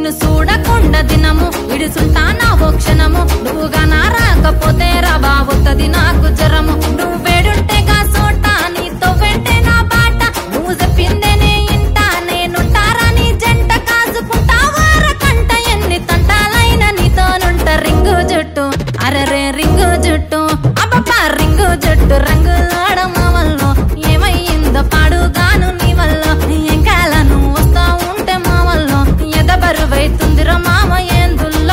నిన్ను చూడకుండా దినము విడుసుంటానా ఓ క్షణము నువ్వుగా నా రాకపోతే రబావుతది నాకు జ్వరము నువ్వు వేడుంటేగా సోట నీతో వెంటే నా బాట నువ్వు చెప్పిందే నే ఇంట నేనుంటారా నీ జంట కాసుకుంటావార కంట ఎన్ని తంటాలైన నీతోనుంట రింగు జుట్టు అరరే రింగు జుట్టు అబ్బబ్బా రింగు జుట్టు రంగులాడమ వల్ల ఏమయ్యిందో పాడుగాను నీ వల్ల ఎంకాల నువ్వు వస్తా ఉంటే మా వల్ల ఎద బరువైతుందిరా మామ ఏందుల్లో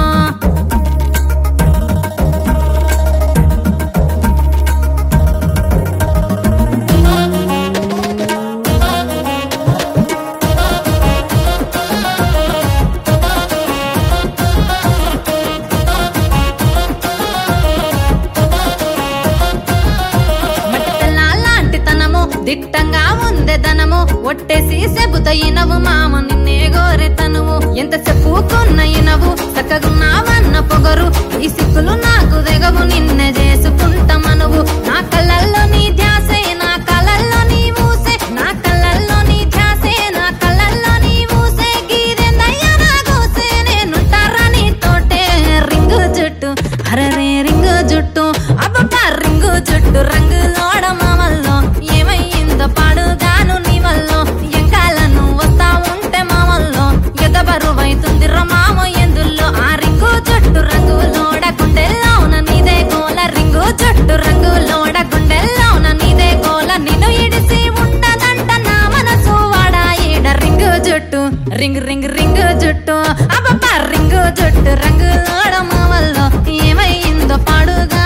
లాంటి తనము దిట్టంగా ఉందే ధనము ఒట్టేసి చెబుతయినవు మామ నిన్నే గోరె తనువు ఎంత చెప్పుకున్న ఇనవు చక్కగున్నావన్న పొగరు ఈ సిక్కులు నాకు దిగవు నిన్నే చేసుకుంటమనువు నా కళ్ళల్లో నీ ధ్యాసే నా కళ్ళల్లో నీ ఊసే నా కళ్ళల్లో నీ ధ్యాసే నా కళ్ళల్లో నీ ఊసే గీదెందయ్యా నా గోసే నేనుంటారా నీతోటే రింగు జుట్టు అరరే రింగు జుట్టు అబ్బబ్బా రింగు జుట్టు రంగులోడ మామల్లో ఏమయ్యిందో పాడుగాను నీ వల్ల ఎంకాలను వస్తా ఉంటే మామల్లో ఎద బరువైతుంది మామ ఎందుల్లో ఆ రింగు జుట్టు రంగులోడ గుండెల్లోన నీదే గోల రింగు జుట్టు రంగులోడ గుండెల్లోన నీదే గోల నిన్ను ఇడిసి ఉండదంట నా మనసు వాడా ఈడ రింగు జుట్టు రింగ్ రింగ్ రింగ్ జుట్టు అబ్బబ్బా రింగు జుట్టు రంగులోడ మామల్లో ఏమైందో పాడుగా